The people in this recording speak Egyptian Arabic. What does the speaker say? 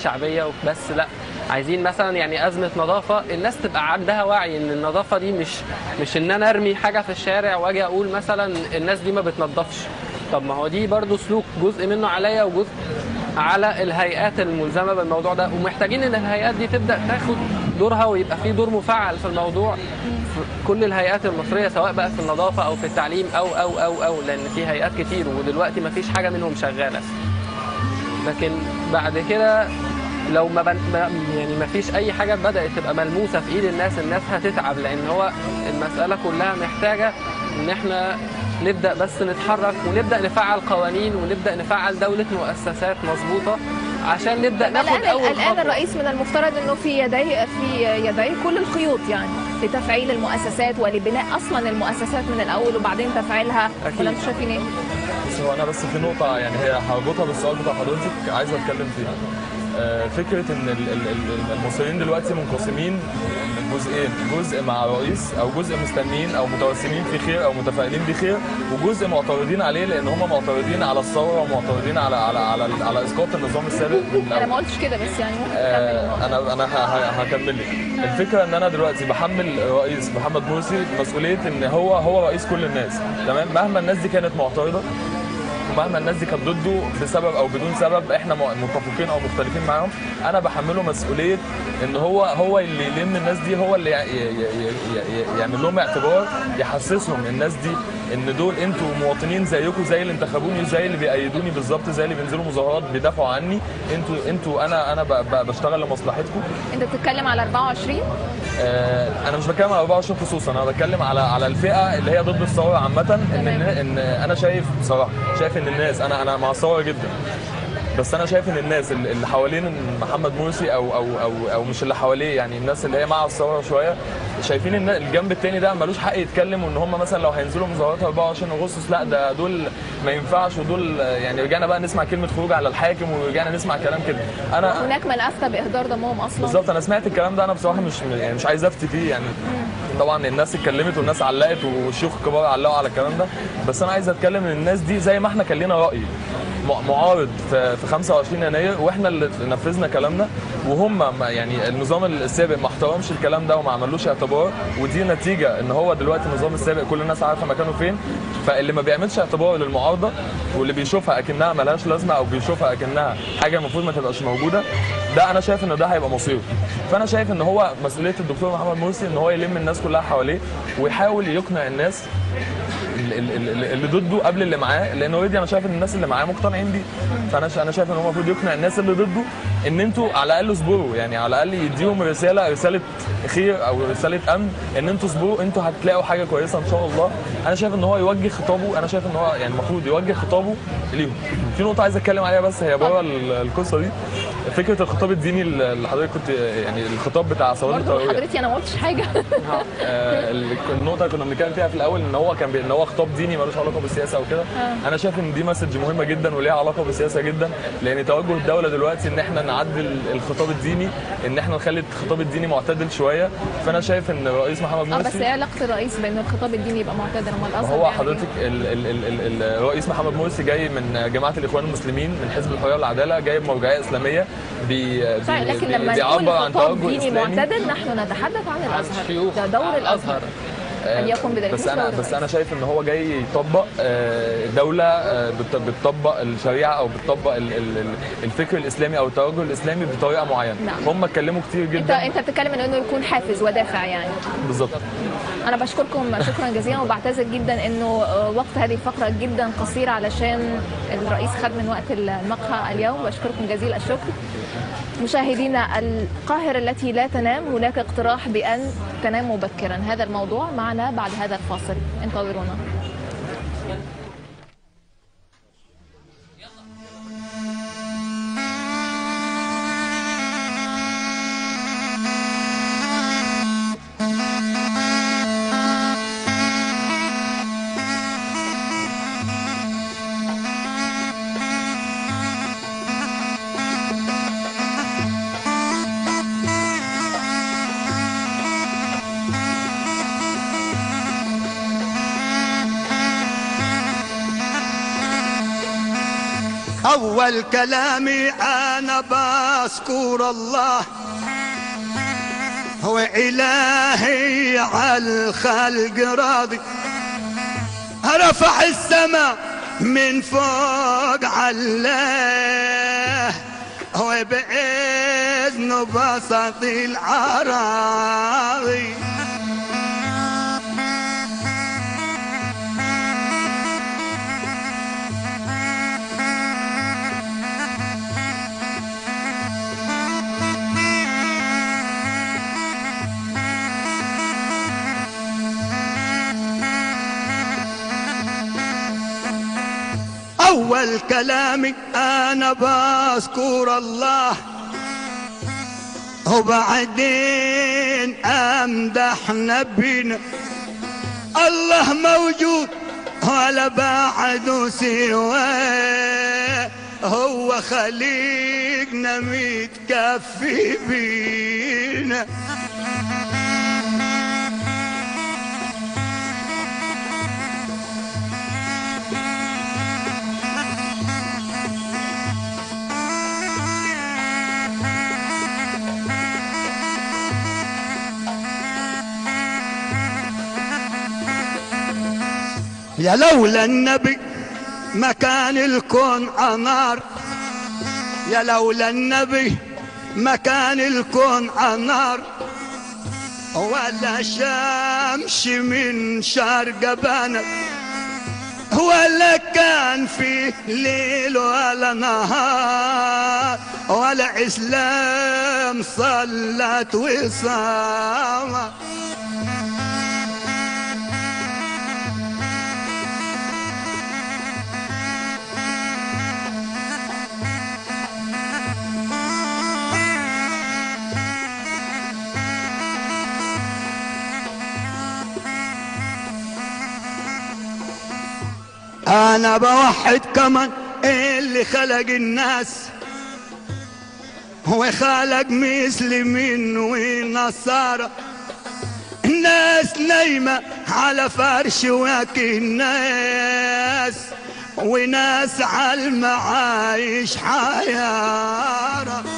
شعبيه وبس لا عايزين مثلا يعني ازمه نظافه الناس تبقى عندها وعي ان النظافه دي مش مش ان انا ارمي حاجه في الشارع واجي اقول مثلا الناس دي ما بتنظفش طب ما هو دي برضو سلوك جزء منه عليا وجزء على الهيئات الملزمه بالموضوع ده ومحتاجين ان الهيئات دي تبدا تاخد دورها ويبقى في دور مفعل في الموضوع في كل الهيئات المصريه سواء بقى في النظافه او في التعليم او او او او لان في هيئات كتير ودلوقتي ما فيش حاجه منهم شغاله لكن بعد كده لو ما, بن... ما يعني ما فيش اي حاجه بدات تبقى ملموسه في ايد الناس الناس هتتعب لان هو المساله كلها محتاجه ان احنا نبدا بس نتحرك ونبدا نفعل قوانين ونبدا نفعل دوله مؤسسات مظبوطه عشان نبدا ناخد الان اول الان خطوه الرئيس من المفترض انه في يديه في يديه كل الخيوط يعني لتفعيل المؤسسات ولبناء اصلا المؤسسات من الاول وبعدين تفعيلها أكيد. ولا انتوا شايفين ايه؟ بس هو انا بس في نقطه يعني هي هربطها بالسؤال بتاع حضرتك عايز اتكلم فيها آه، فكره ان ال- ال- ال- المصريين دلوقتي منقسمين جزئين جزء مع رئيس او جزء مستنيين او متوسمين في خير او متفائلين بخير وجزء معترضين عليه لان هم معترضين على الثوره ومعترضين على على على, على اسقاط النظام السابق من انا ما الأول. قلتش كده بس يعني ممكن تكمل آه، النقطة. انا انا ه- ه- هكمل لك الفكره ان انا دلوقتي بحمل الرئيس محمد مرسي مسؤوليه ان هو هو رئيس كل الناس تمام مهما الناس دي كانت معترضه ومهما الناس دي كانت ضده بسبب او بدون سبب احنا م- متفقين او مختلفين معاهم انا بحمله مسؤوليه ان هو هو اللي يلم الناس دي هو اللي يع- ي- ي- ي- ي- يعمل لهم اعتبار يحسسهم الناس دي ان دول انتوا مواطنين زيكم زي اللي انتخبوني زي اللي بيأيدوني بالظبط زي اللي بينزلوا مظاهرات بيدافعوا عني انتوا انتوا انا انا ب- ب- بشتغل لمصلحتكم انت بتتكلم على 24 آه، انا مش بتكلم على 24 خصوصا انا بتكلم على على الفئه اللي هي ضد الثوره عامه ان تمام. ان انا شايف بصراحه شايف ان الناس انا انا مع الثوره جدا بس انا شايف ان الناس اللي اللي حوالين محمد مرسي او او او او مش اللي حواليه يعني الناس اللي هي مع الثوره شويه شايفين ان الجنب التاني ده ملوش حق يتكلم وان هم مثلا لو هينزلوا مظاهرات 24 اغسطس لا ده دول ما ينفعش ودول يعني رجعنا بقى نسمع كلمه خروج على الحاكم ورجعنا نسمع كلام كده انا هناك من افتى باهدار دمهم اصلا بالظبط انا سمعت الكلام ده انا بصراحه مش يعني مش عايز افتي فيه يعني طبعا الناس اتكلمت والناس علقت والشيوخ الكبار علقوا على الكلام ده بس انا عايز اتكلم ان الناس دي زي ما احنا كان لينا راي م- معارض في في 25 يناير واحنا اللي نفذنا كلامنا وهم ما- يعني النظام السابق ما احترمش الكلام ده وما عملوش اعتبار ودي نتيجه ان هو دلوقتي النظام السابق كل الناس عارفه مكانه فين فاللي ما بيعملش اعتبار للمعارضه واللي بيشوفها اكنها ملهاش لازمه او بيشوفها اكنها حاجه المفروض ما تبقاش موجوده ده انا شايف ان ده هيبقى مصيره فانا شايف ان هو مسؤوليه الدكتور محمد مرسي ان هو يلم الناس كلها حواليه ويحاول يقنع الناس ال- ال- ال- اللي ضده قبل اللي معاه لان اوريدي انا شايف ان الناس اللي معاه مقتنعين بيه فانا ش- انا شايف ان هو المفروض يقنع الناس اللي ضده ان انتوا على الاقل اصبروا يعني على الاقل يديهم رساله رساله خير او رساله امن ان انتوا اصبروا انتوا هتلاقوا حاجه كويسه ان شاء الله انا شايف ان هو يوجه خطابه انا شايف ان هو يعني المفروض يوجه خطابه ليهم في نقطه عايز اتكلم عليها بس هي بره ال- القصه دي فكره الخطاب الديني اللي حضرتك كنت يعني الخطاب بتاع صلاه برضه التراويح حضرتي انا ما قلتش حاجه آه، ال- النقطه اللي كنا بنتكلم فيها في الاول ان هو كان بي... ان هو خطاب ديني ملوش علاقه بالسياسه او كده انا شايف ان دي مسج مهمه جدا وليها علاقه بالسياسه جدا لان توجه الدوله دلوقتي ان احنا نعدل الخطاب الديني ان احنا نخلي الخطاب الديني معتدل شويه فانا شايف ان الرئيس محمد اه بس مرسي ايه علاقه الرئيس بان الخطاب الديني يبقى معتدل امال ما الازهر هو بيعمل حضرتك ال ال ال ال الرئيس محمد مرسي جاي من جماعه الاخوان المسلمين من حزب الحريه والعداله جاي بمرجعيه اسلاميه بي إيه؟ صحيح بي- لكن بي- لما نقول بيعبر عن خطاب توجه ديني اسلامي معتدل نحن نتحدث عن الازهر الشيوخ ده دور على الازهر ان يكون بدليل بس مش انا دور بس انا الرئيس. شايف ان هو جاي يطبق آه، دوله آه، بت- بتطبق الشريعه او بتطبق ال- ال- ال- الفكر الاسلامي او التوجه الاسلامي بطريقه معينه نعم. هم اتكلموا كتير انت جدا انت بتتكلم انه يكون حافز ودافع يعني بالظبط انا بشكركم شكرا جزيلا وبعتذر جدا انه آه، وقت هذه الفقره جدا قصير علشان الرئيس خد من وقت المقهى اليوم بشكركم جزيل الشكر مشاهدينا القاهرة التي لا تنام هناك اقتراح بأن تنام مبكرا هذا الموضوع معنا بعد هذا الفاصل انتظرونا أول كلامي أنا بذكر الله هو إلهي على الخلق راضي رفع السماء من فوق علاه هو بإذنه بسط العراضي أول كلامي أنا بذكر الله وبعدين أمدح نبينا الله موجود ولا بعد سواه هو خليقنا متكفي بينا يا لولا النبي ما كان الكون انار يا لولا النبي ما كان الكون انار ولا شمس من شرق بنا ولا كان في ليل ولا نهار ولا اسلام صلت وصامت انا بوحد كمان اللي خلق الناس هو خلق مسلمين ونصارى الناس نايمة على فرش واكي الناس وناس على المعايش حيارة